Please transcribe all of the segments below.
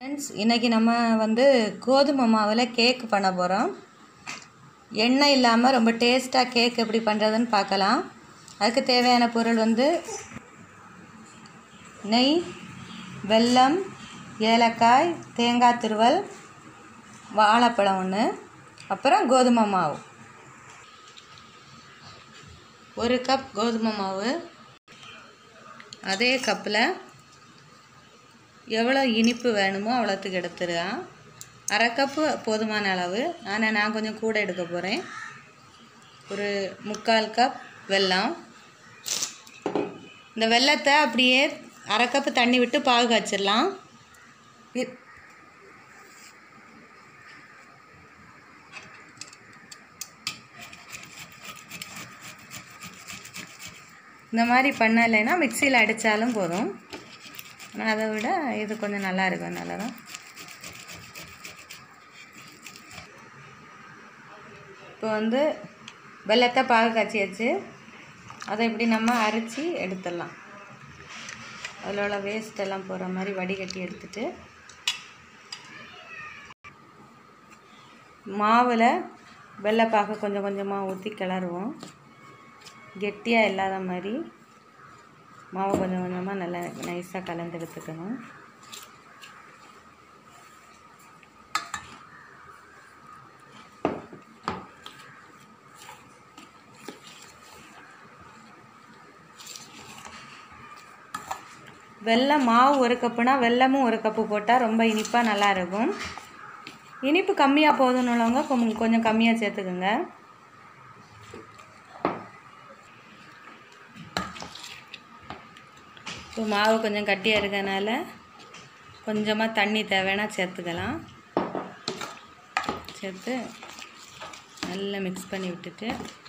Friends இன்றைக்கி நம்ம வந்து கோதுமை மாவில் கேக் பண்ண போகிறோம் எண்ணெய் இல்லாமல் ரொம்ப டேஸ்ட்டாக கேக் எப்படி பண்ணுறதுன்னு பார்க்கலாம் அதுக்கு தேவையான பொருள் வந்து நெய் வெல்லம் ஏலக்காய் தேங்காய் துருவல் வாழைப்பழம் ஒன்று அப்புறம் கோதுமை மாவு ஒரு கப் கோதுமை மாவு அதே கப்பில் எவ்வளோ இனிப்பு வேணுமோ அவ்வளோத்துக்கு எடுத்துருக்கேன் அரை கப்பு போதுமான அளவு ஆனால் நான் கொஞ்சம் கூட எடுக்க போகிறேன் ஒரு முக்கால் கப் வெல்லம் இந்த வெல்லத்தை அப்படியே அரை கப்பு தண்ணி விட்டு பாகு காய்ச்சிடலாம் இ- இந்த மாதிரி பண்ணலைன்னா மிக்சியில் அடித்தாலும் போதும் ஆனால் அதை விட இது கொஞ்சம் நல்லா இருக்கும் நல்லா தான் இப்போ வந்து வெள்ளத்தை பாகு காய்ச்சியாச்சு அதை இப்படி நம்ம அரைச்சி எடுத்துடலாம் அதில் உள்ள வேஸ்ட் எல்லாம் போகிற மாதிரி வடிகட்டி எடுத்துட்டு மாவில் வெள்ளைப்பாக கொஞ்சம் கொஞ்சமாக ஊற்றி கிளறுவோம் கெட்டியாக இல்லாத மாதிரி மாவு கொஞ்சம் கொஞ்சமாக நல்லா நைஸாக கலந்து எடுத்துக்கணும் வெல்லம் மாவு ஒரு கப்புனா வெல்லமும் ஒரு கப்பு போட்டால் ரொம்ப இனிப்பாக நல்லா இருக்கும் இனிப்பு கம்மியாக போதும்னு உள்ளவங்க கொஞ்சம் கொஞ்சம் கம்மியாக சேர்த்துக்குங்க இப்போ மாவு கொஞ்சம் கட்டியாக இருக்கனால கொஞ்சமாக தண்ணி தேவைன்னா சேர்த்துக்கலாம் சேர்த்து நல்லா மிக்ஸ் பண்ணி விட்டுட்டு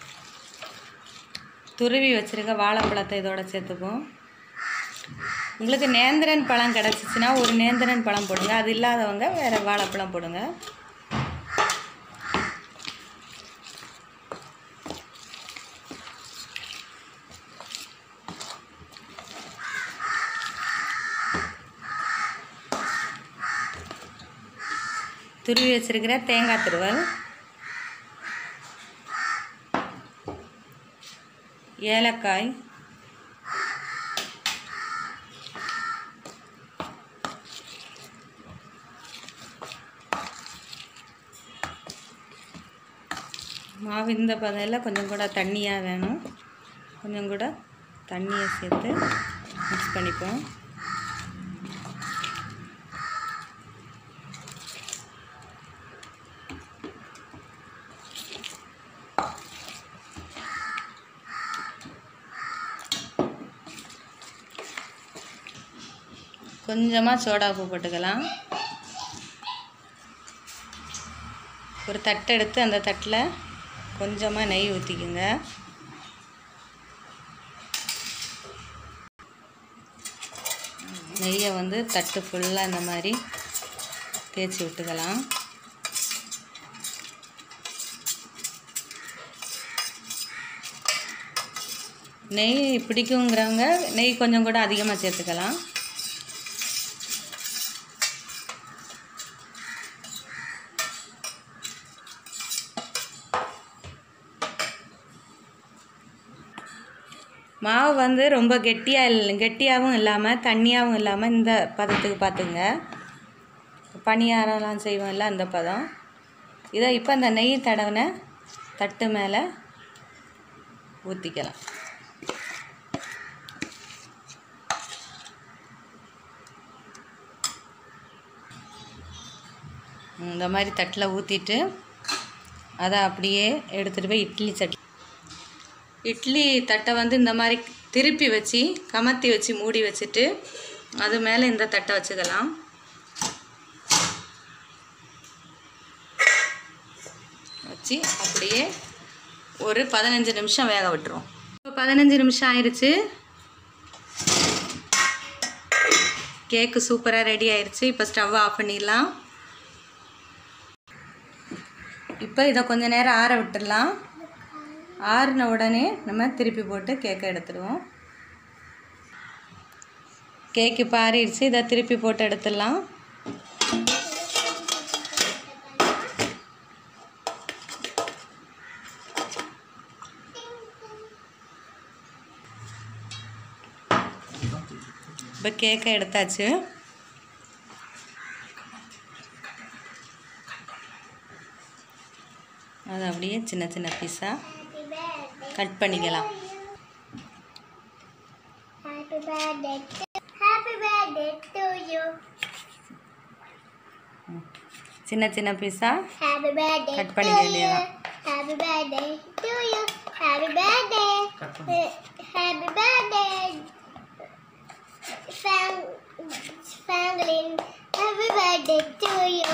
துருவி வச்சுருக்க வாழைப்பழத்தை இதோட சேர்த்துப்போம் உங்களுக்கு நேந்திரன் பழம் கிடச்சிச்சின்னா ஒரு நேந்திரன் பழம் போடுங்க அது இல்லாதவங்க வேறு வாழைப்பழம் போடுங்க துருவி வச்சிருக்கிற தேங்காய் துருவல் ஏலக்காய் மாவு இந்த பதையில் கொஞ்சம் கூட தண்ணியாக வேணும் கொஞ்சம் கூட தண்ணியை சேர்த்து மிக்ஸ் பண்ணிப்போம் கொஞ்சமாக சோடா உப்பு போட்டுக்கலாம் ஒரு தட்டு எடுத்து அந்த தட்டில் கொஞ்சமாக நெய் ஊற்றிக்குங்க நெய்யை வந்து தட்டு ஃபுல்லாக இந்த மாதிரி தேய்ச்சி விட்டுக்கலாம் நெய் பிடிக்குங்கிறவங்க நெய் கொஞ்சம் கூட அதிகமாக சேர்த்துக்கலாம் மாவு வந்து ரொம்ப கெட்டியாக இல்லை கெட்டியாகவும் இல்லாமல் தண்ணியாகவும் இல்லாமல் இந்த பதத்துக்கு பார்த்துங்க பணியாரம்லாம் செய்வோம்ல அந்த பதம் இதை இப்போ அந்த நெய் தடவின தட்டு மேலே ஊற்றிக்கலாம் இந்த மாதிரி தட்டில் ஊற்றிட்டு அதை அப்படியே எடுத்துகிட்டு போய் இட்லி சட்டி இட்லி தட்டை வந்து இந்த மாதிரி திருப்பி வச்சு கமத்தி வச்சு மூடி வச்சுட்டு அது மேலே இந்த தட்டை வச்சுக்கலாம் வச்சு அப்படியே ஒரு பதினஞ்சு நிமிஷம் வேக விட்டுருவோம் இப்போ பதினஞ்சு நிமிஷம் ஆயிடுச்சு கேக்கு சூப்பராக ரெடி ஆயிடுச்சு இப்போ ஸ்டவ் ஆஃப் பண்ணிடலாம் இப்போ இதை கொஞ்ச நேரம் ஆற விட்டுடலாம் ஆறின உடனே நம்ம திருப்பி போட்டு கேக்கை எடுத்துடுவோம் கேக்கு இப்போ ஆறிடுச்சு இதை திருப்பி போட்டு எடுத்துடலாம் இப்போ கேக்கை எடுத்தாச்சு அது அப்படியே சின்ன சின்ன பீஸாக கட் பண்ணிக்கலாம் Happy birthday to Happy birthday to you. சின்ன சின்ன பீஸாக Happy birthday Cut to பண்ணிக்க you. வேண்டியதுதான். Happy birthday to you. Happy birthday. Happy birthday. Fang Franklin. Happy birthday to you.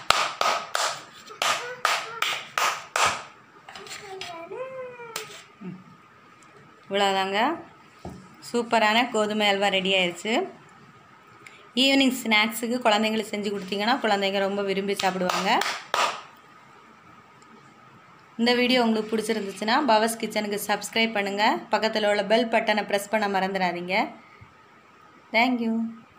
இவ்வளோதாங்க சூப்பரான கோதுமை அல்வா ரெடி ஆயிடுச்சு ஈவினிங் ஸ்நாக்ஸுக்கு குழந்தைங்களுக்கு செஞ்சு கொடுத்தீங்கன்னா குழந்தைங்க ரொம்ப விரும்பி சாப்பிடுவாங்க இந்த வீடியோ உங்களுக்கு பிடிச்சிருந்துச்சுன்னா பவஸ் கிச்சனுக்கு சப்ஸ்கிரைப் பண்ணுங்கள் பக்கத்தில் உள்ள பெல் பட்டனை ப்ரெஸ் பண்ண மறந்துடாதீங்க தேங்க்யூ